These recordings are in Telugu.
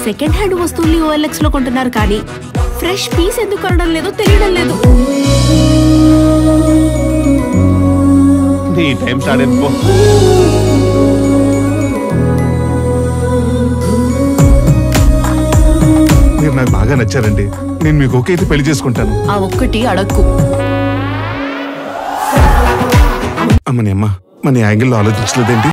సెకండ్ హ్యాండ్ వస్తువుల్ని ఓఎల్ఎక్స్ లో కొంటున్నారు కానీ ఫ్రెష్ పీస్ ఎందుకు కొనడం లేదో తెలియడం లేదు నీ టైం స్టార్ట్ అయిపో మీరు నాకు బాగా నచ్చారండి నేను మీకు ఓకే అయితే పెళ్లి చేసుకుంటాను ఆ ఒక్కటి అడక్కు అమ్మని అమ్మ మన యాంగిల్లో ఆలోచించలేదేంటి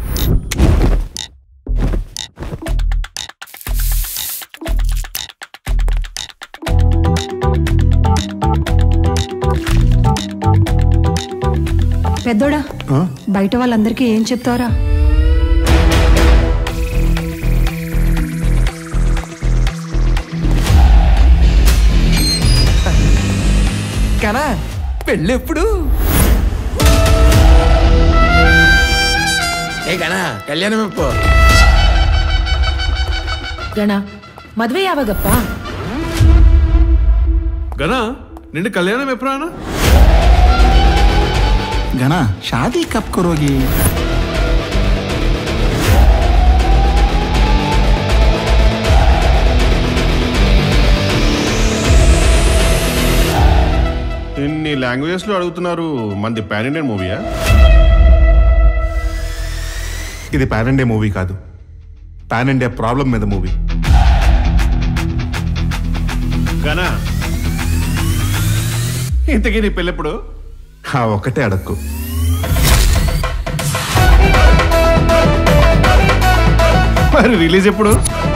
పెద్దోడా ఆ? బయట వాళ్ళందరికీ ఏం చెప్తావరా కనా పెళ్ళెప్పుడు ఏ ಕಣ ಕಲ್ಯಾಣ ಮೆಪ್ಪು ಗಣ ಮದ್ವೆ ಯಾವಾಗಪ್ಪ గనా నిండు కళ్యాణం ఎప్పుడానా గనా షాదీ కప్ కరోగి ఇన్ని లాంగ్వేజెస్ లో అడుగుతున్నారు మంది పాన్ ఇండియన్ మూవీయా ఇది పాన్ ఇండియా మూవీ కాదు పాన్ ఇండియా ప్రాబ్లం మీద మూవీ గనా ఇంతకీ నీ పెళ్ళెప్పుడు ఆ ఒక్కటే అడక్కు మరి రిలీజ్ ఎప్పుడు